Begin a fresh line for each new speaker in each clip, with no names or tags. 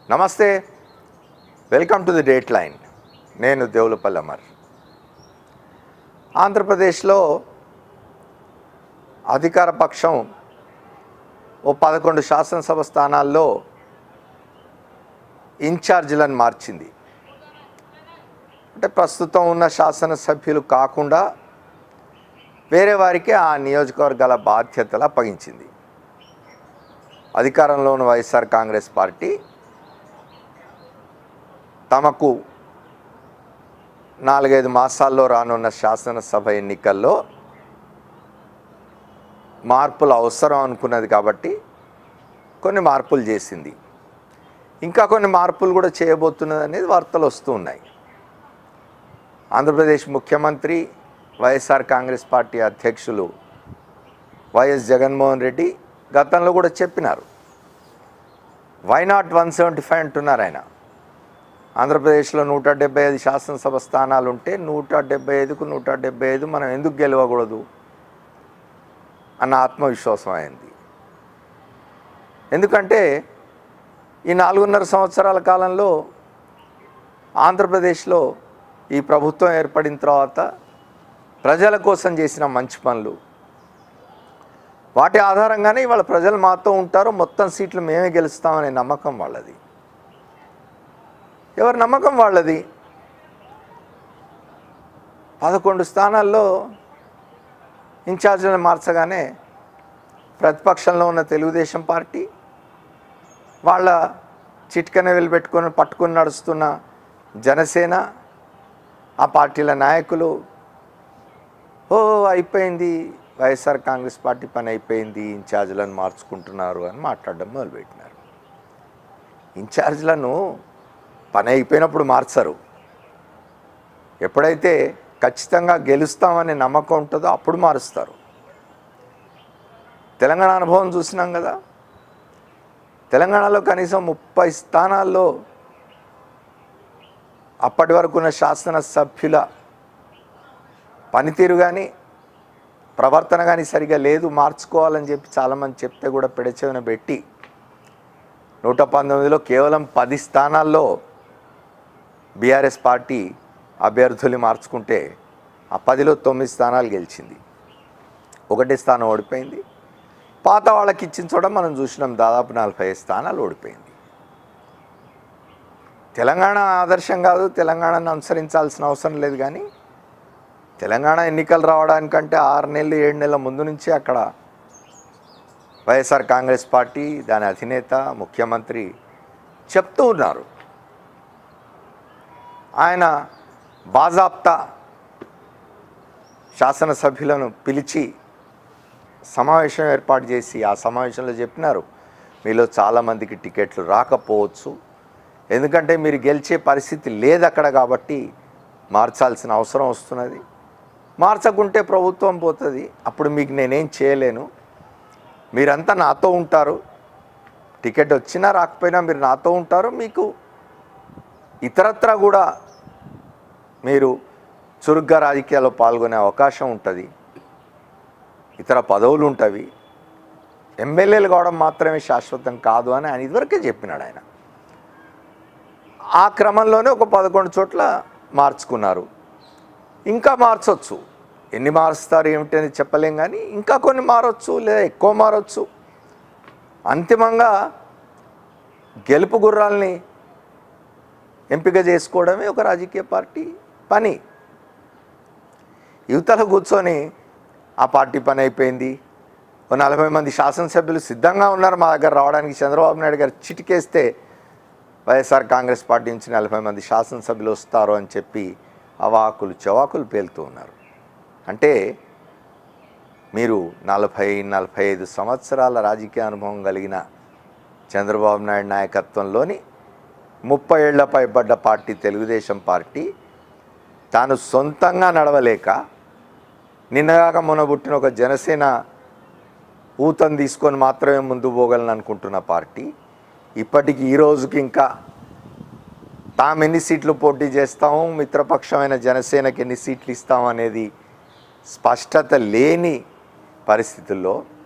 నమస్తే welcome to the date line నేను దేవులపల్లి అమర్ ఆంధ్రప్రదేశ్లో అధికార పక్షం ఓ పదకొండు శాసనసభ స్థానాల్లో ఇన్ఛార్జీలను మార్చింది అంటే ప్రస్తుతం ఉన్న శాసనసభ్యులు కాకుండా వేరే వారికి ఆ నియోజకవర్గాల బాధ్యతలు అప్పగించింది అధికారంలో ఉన్న వైఎస్ఆర్ కాంగ్రెస్ పార్టీ తమకు నాలుగైదు మాసాల్లో రానున్న శాసనసభ ఎన్నికల్లో మార్పులు అవసరం అనుకున్నది కాబట్టి కొన్ని మార్పులు చేసింది ఇంకా కొన్ని మార్పులు కూడా చేయబోతున్నది అనేది వార్తలు వస్తూ ఉన్నాయి ఆంధ్రప్రదేశ్ ముఖ్యమంత్రి వైఎస్ఆర్ కాంగ్రెస్ పార్టీ అధ్యక్షులు వైఎస్ జగన్మోహన్ రెడ్డి గతంలో కూడా చెప్పినారు why not one seventy five అంటున్నారు ఆయన ఆంధ్రప్రదేశ్లో నూట డెబ్బై ఐదు శాసనసభ స్థానాలు ఉంటే నూట డెబ్బై ఐదుకు నూట డెబ్బై ఐదు మనం ఎందుకు గెలవకూడదు అన్న ఆత్మవిశ్వాసం అయింది ఎందుకంటే ఈ నాలుగున్నర సంవత్సరాల కాలంలో ఆంధ్రప్రదేశ్లో ఈ ప్రభుత్వం ఏర్పడిన తర్వాత ప్రజల కోసం చేసిన మంచి పనులు వాటి ఆధారంగానే ఇవాళ ప్రజలు మాతో ఉంటారు మొత్తం సీట్లు మేమే గెలుస్తామనే నమ్మకం వాళ్ళది ఎవరి నమ్మకం వాళ్ళది పదకొండు స్థానాల్లో ఇన్ఛార్జీలను మార్చగానే ప్రతిపక్షంలో ఉన్న తెలుగుదేశం పార్టీ వాళ్ళ చిట్కన పెట్టుకొని పట్టుకొని నడుస్తున్న జనసేన ఆ పార్టీల నాయకులు ఓ అయిపోయింది వైఎస్ఆర్ కాంగ్రెస్ పార్టీ పని అయిపోయింది ఇన్ఛార్జీలను మార్చుకుంటున్నారు అని మాట్లాడడం మొదలుపెట్టినారు ఇన్ఛార్జీలను పని అయిపోయినప్పుడు మార్చరు ఎప్పుడైతే ఖచ్చితంగా గెలుస్తామనే నమ్మకం ఉంటుందో అప్పుడు మారుస్తారు తెలంగాణ అనుభవం చూసినాం కదా తెలంగాణలో కనీసం ముప్పై స్థానాల్లో అప్పటి వరకు ఉన్న శాసనసభ్యుల పనితీరు కానీ ప్రవర్తన కానీ సరిగా లేదు మార్చుకోవాలని చెప్పి చాలామంది చెప్తే కూడా పెడచెవిన పెట్టి నూట పంతొమ్మిదిలో కేవలం పది స్థానాల్లో బీఆర్ఎస్ పార్టీ అభ్యర్థులు మార్చుకుంటే ఆ పదిలో తొమ్మిది స్థానాలు గెలిచింది ఒకటి స్థానం ఓడిపోయింది పాత వాళ్ళకి ఇచ్చిన చోట మనం చూసినాం దాదాపు నలభై ఐదు స్థానాలు ఓడిపోయింది తెలంగాణ ఆదర్శం కాదు తెలంగాణను అనుసరించాల్సిన అవసరం లేదు కానీ తెలంగాణ ఎన్నికలు రావడానికంటే ఆరు నెలలు ఏడు నెలల ముందు నుంచి అక్కడ వైఎస్ఆర్ కాంగ్రెస్ పార్టీ దాని అధినేత ముఖ్యమంత్రి చెప్తూ ఉన్నారు ఆయన బాజాప్తా శాసనసభ్యులను పిలిచి సమావేశం ఏర్పాటు చేసి ఆ సమావేశంలో చెప్పినారు మీలో చాలామందికి టికెట్లు రాకపోవచ్చు ఎందుకంటే మీరు గెలిచే పరిస్థితి లేదు అక్కడ కాబట్టి మార్చాల్సిన అవసరం వస్తున్నది మార్చకుంటే ప్రభుత్వం పోతుంది అప్పుడు మీకు నేనేం చేయలేను మీరంతా నాతో ఉంటారు టికెట్ వచ్చినా రాకపోయినా మీరు నాతో ఉంటారు మీకు ఇతరత్ర కూడా మీరు చురుగ్గా రాజకీయాల్లో పాల్గొనే అవకాశం ఉంటుంది ఇతర పదవులు ఉంటవి ఎమ్మెల్యేలు కావడం మాత్రమే శాశ్వతం కాదు అని ఆయన ఇదివరకే చెప్పినాడు ఆయన ఆ క్రమంలోనే ఒక పదకొండు చోట్ల మార్చుకున్నారు ఇంకా మార్చొచ్చు ఎన్ని మారుస్తారు ఏమిటని చెప్పలేం కానీ ఇంకా కొన్ని మారొచ్చు లేదా ఎక్కువ మారొచ్చు అంతిమంగా గెలుపు గుర్రాల్ని ఎంపిక చేసుకోవడమే ఒక రాజకీయ పార్టీ పని యువతలో కూర్చొని ఆ పార్టీ పని అయిపోయింది ఓ నలభై మంది శాసనసభ్యులు సిద్ధంగా ఉన్నారు మా దగ్గర రావడానికి చంద్రబాబు నాయుడు గారు చిటికేస్తే వైఎస్ఆర్ కాంగ్రెస్ పార్టీ నుంచి నలభై మంది శాసనసభ్యులు వస్తారు అని చెప్పి అవాకులు చవాకులు పేలుతూ ఉన్నారు అంటే మీరు నలభై నలభై ఐదు సంవత్సరాల రాజకీయ అనుభవం కలిగిన చంద్రబాబు నాయుడు నాయకత్వంలోని ముప్పై ఏళ్ల పైబడ్డ పార్టీ తెలుగుదేశం పార్టీ తాను సొంతంగా నడవలేక నిన్నగాక మొన్న పుట్టిన ఒక జనసేన ఊతం తీసుకొని మాత్రమే ముందు పోగలను అనుకుంటున్న పార్టీ ఇప్పటికి ఈ రోజుకి ఇంకా తాము ఎన్ని సీట్లు పోటీ చేస్తాము మిత్రపక్షమైన జనసేనకి ఎన్ని సీట్లు ఇస్తాం అనేది స్పష్టత లేని పరిస్థితుల్లో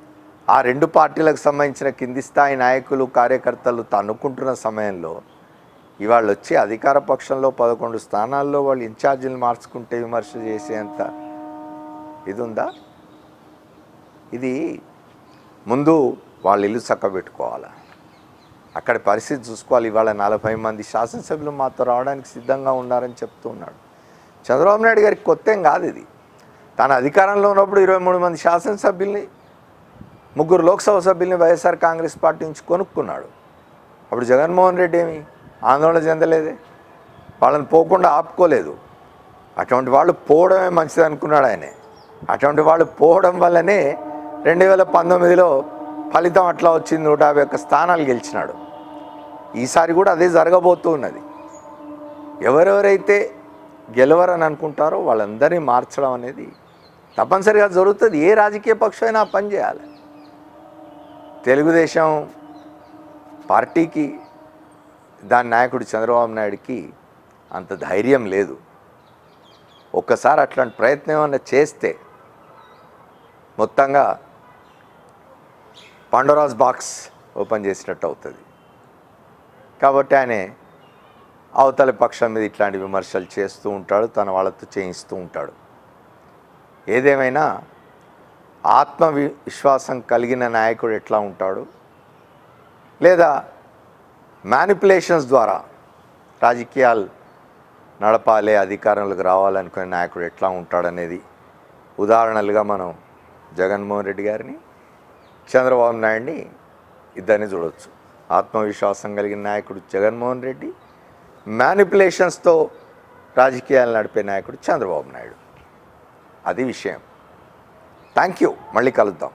ఆ రెండు పార్టీలకు సంబంధించిన కింది స్థాయి నాయకులు కార్యకర్తలు తన్నుకుంటున్న సమయంలో ఇవాళ వచ్చి అధికార పక్షంలో పదకొండు స్థానాల్లో వాళ్ళు ఇన్ఛార్జీలు మార్చుకుంటే విమర్శ చేసేంత ఇది ఉందా ఇది ముందు వాళ్ళ ఇల్లు చక్కబెట్టుకోవాలి అక్కడ పరిస్థితి చూసుకోవాలి ఇవాళ నలభై మంది శాసనసభ్యులు మాతో రావడానికి సిద్ధంగా ఉన్నారని చెప్తూ ఉన్నాడు చంద్రబాబు నాయుడు గారికి కొత్త ఏం కాదు ఇది తాను అధికారంలో ఉన్నప్పుడు ఇరవై మూడు మంది శాసనసభ్యుల్ని ముగ్గురు లోక్సభ సభ్యుల్ని వైఎస్ఆర్ కాంగ్రెస్ పార్టీ నుంచి కొనుక్కున్నాడు అప్పుడు జగన్మోహన్ రెడ్డి ఏమి ఆందోళన చెందలేదే వాళ్ళని పోకుండా ఆపుకోలేదు అటువంటి వాళ్ళు పోవడమే మంచిది అనుకున్నాడు ఆయనే అటువంటి వాళ్ళు పోవడం వల్లనే రెండు వేల పంతొమ్మిదిలో ఫలితం అట్లా వచ్చింది నూట యాభై ఒక్క స్థానాలు గెలిచినాడు ఈసారి కూడా అదే జరగబోతూ ఉన్నది ఎవరెవరైతే గెలవరని అనుకుంటారో వాళ్ళందరినీ మార్చడం అనేది తప్పనిసరిగా జరుగుతుంది ఏ రాజకీయ పక్షమైనా ఆ పని చేయాలి తెలుగుదేశం పార్టీకి దాని నాయకుడు చంద్రబాబు నాయుడికి అంత ధైర్యం లేదు ఒక్కసారి అట్లాంటి ప్రయత్నం ఏమన్నా చేస్తే మొత్తంగా పాండోరాస్ బాక్స్ ఓపెన్ చేసినట్టు అవుతుంది కాబట్టి ఆయన అవతలి పక్షం మీద ఇట్లాంటి విమర్శలు చేస్తూ ఉంటాడు తన వాళ్ళతో చేయిస్తూ ఉంటాడు ఏదేమైనా ఆత్మ వి- విశ్వాసం కలిగిన నాయకుడు ఎట్లా ఉంటాడు లేదా మ్యానిపులేషన్స్ ద్వారా రాజకీయాలు నడపాలి అధికారంలోకి రావాలనుకునే నాయకుడు ఎట్లా ఉంటాడనేది ఉదాహరణలుగా మనం జగన్మోహన్ రెడ్డి గారిని చంద్రబాబు నాయుడిని ఇద్దరిని చూడవచ్చు ఆత్మవిశ్వాసం కలిగిన నాయకుడు జగన్మోహన్ రెడ్డి మ్యానిపులేషన్స్తో రాజకీయాలు నడిపే నాయకుడు చంద్రబాబు నాయుడు అది విషయం థ్యాంక్ యూ మళ్ళీ కలుద్దాం